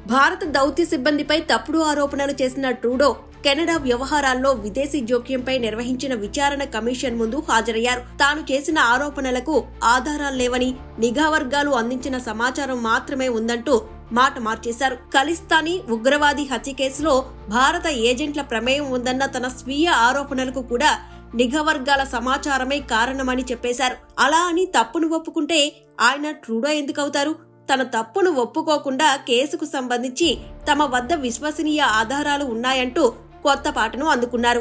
భారత దౌత్య సిబ్బందిపై తప్పుడు ఆరోపణలు చేసిన ట్రూడో కెనడా వ్యవహారాల్లో విదేశీ జోక్యంపై నిర్వహించిన విచారణ కమిషన్ ముందు హాజరయ్యారు తాను చేసిన ఆరోపణలకు ఆధారాలు లేవని నిఘా వర్గాలు అందించిన సమాచారం మాత్రమే ఉందంటూ మాట మార్చేశారు ఖలిస్తానీ ఉగ్రవాది హత్య కేసులో భారత ఏజెంట్ల ప్రమేయం ఉందన్న తన స్వీయ ఆరోపణలకు కూడా నిఘా వర్గాల సమాచారమే కారణమని చెప్పేశారు అలా అని తప్పును ఒప్పుకుంటే ఆయన ట్రూడో ఎందుకవుతారు తన తప్పును ఒప్పుకోకుండా కేసుకు సంబంధించి తమ వద్ద విశ్వసనీయ ఆధారాలు ఉన్నాయంటూ కొత్త పాటను అందుకున్నారు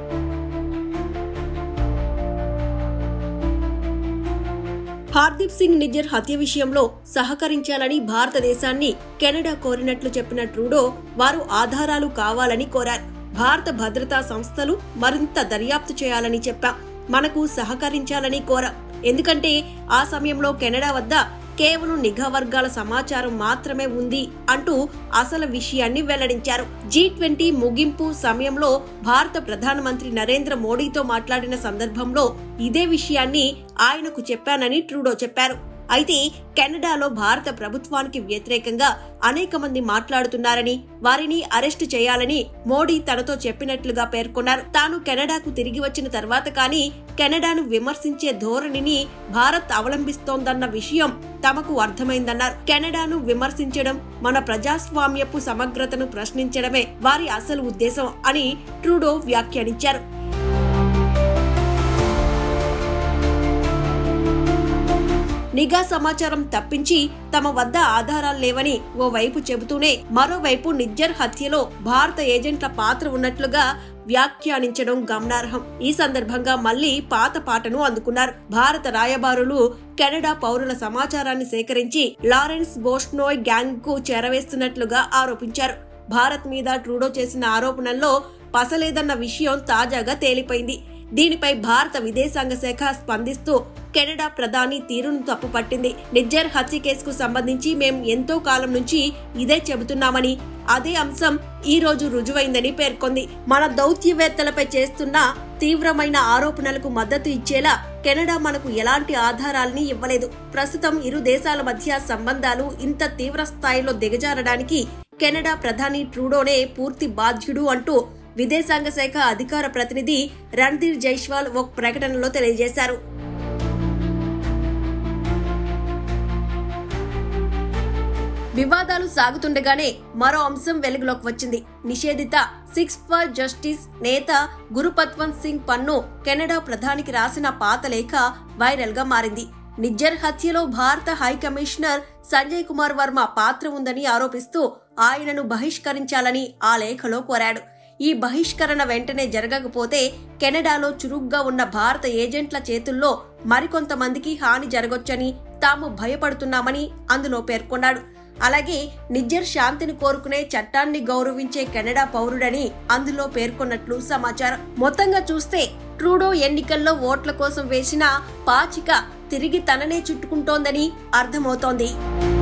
హార్దీప్ సింగ్ నిజ్జర్ హత్య విషయంలో సహకరించాలని భారతదేశాన్ని కెనడా కోరినట్లు చెప్పిన ట్రూడో వారు ఆధారాలు కావాలని కోరారు భారత భద్రతా సంస్థలు మరింత దర్యాప్తు చేయాలని చెప్పాం మనకు సహకరించాలని కోరాం ఎందుకంటే ఆ సమయంలో కెనడా వద్ద కేవలం నిఘా వర్గాల సమాచారం మాత్రమే ఉంది అంటూ అసలు విషయాన్ని వెల్లడించారు జీ ట్వంటీ ముగింపు సమయంలో భారత ప్రధానమంత్రి నరేంద్ర మోడీతో మాట్లాడిన సందర్భంలో ఇదే విషయాన్ని ఆయనకు చెప్పానని ట్రూడో చెప్పారు అయితే కెనడాలో భారత ప్రభుత్వానికి వ్యతిరేకంగా అనేక మంది మాట్లాడుతున్నారని వారిని అరెస్టు చేయాలని మోడీ తనతో చెప్పినట్లుగా పేర్కొన్నారు తాను కెనడాకు తిరిగి వచ్చిన తర్వాత కానీ కెనడాను విమర్శించే ధోరణిని భారత్ అవలంబిస్తోందన్న విషయం తమకు అర్థమైందన్నారు కెనడాను విమర్శించడం మన ప్రజాస్వామ్యపు సమగ్రతను ప్రశ్నించడమే వారి అసలు ఉద్దేశం అని ట్రూడో వ్యాఖ్యానించారు నిఘా సమాచారం తప్పించి తమ వద్ద ఆధారాలు లేవని ఓ వైపు చెబుతూనే మరోవైపు నిజ్జర్ హత్యలో భారత ఏజెంట్ల పాత్ర ఉన్నట్లుగా వ్యాఖ్యానించడం గమనార్హం ఈ సందర్భంగా మళ్లీ పాత పాటను అందుకున్నారు భారత రాయబారులు కెనడా పౌరుల సమాచారాన్ని సేకరించి లారెన్స్ బోస్ట్నోయ్ గ్యాంగ్ కు చేరవేస్తున్నట్లుగా ఆరోపించారు భారత్ మీద ట్రూడో చేసిన ఆరోపణల్లో పసలేదన్న విషయం తాజాగా తేలిపోయింది దీనిపై భారత విదేశాంగ శాఖ స్పందిస్తూ కెనడా ప్రధాని తీరును తప్పుపట్టింది నిజ్జర్ హత్య కేసుకు సంబంధించి మేం ఎంతో కాలం నుంచి ఇదే చెబుతున్నామని అదే అంశం ఈ రోజు రుజువైందని పేర్కొంది మన దౌత్యవేత్తలపై చేస్తున్న తీవ్రమైన ఆరోపణలకు మద్దతు ఇచ్చేలా కెనడా మనకు ఎలాంటి ఆధారాల్ని ఇవ్వలేదు ప్రస్తుతం ఇరు దేశాల మధ్య సంబంధాలు ఇంత తీవ్ర స్థాయిలో దిగజారడానికి కెనడా ప్రధాని ట్రూడోనే పూర్తి బాధ్యుడు అంటూ విదేశాంగ శాఖ అధికార ప్రతినిధి రణ్ధీర్ జైస్వాల్ ఒక ప్రకటనలో తెలియజేశారు వివాదాలు సాగుతుండగానే మరో అంశం వెలుగులోకి వచ్చింది నిషేధిత సిక్స్ ఫర్ జస్టిస్ నేత గురుపత్వంత్ సింగ్ పన్ను కెనడా ప్రధానికి రాసిన పాత లేఖ వైరల్ గా మారింది నిజ్జర్ హత్యలో భారత హై కమిషనర్ సంజయ్ కుమార్ వర్మ పాత్ర ఉందని ఆరోపిస్తూ ఆయనను బహిష్కరించాలని ఆ లేఖలో కోరాడు ఈ బహిష్కరణ వెంటనే జరగకపోతే కెనడాలో చురుగ్గా ఉన్న భారత ఏజెంట్ల చేతుల్లో మరికొంతమందికి హాని జరగొచ్చని తాము భయపడుతున్నామని అందులో పేర్కొన్నాడు అలాగే నిజ్జర్ శాంతిని కోరుకునే చట్టాన్ని గౌరవించే కెనడా పౌరుడని అందులో పేర్కొన్నట్లు సమాచారం మొత్తంగా చూస్తే ట్రూడో ఎన్నికల్లో ఓట్ల కోసం వేసిన పాచిక తిరిగి తననే చుట్టుకుంటోందని అర్థమవుతోంది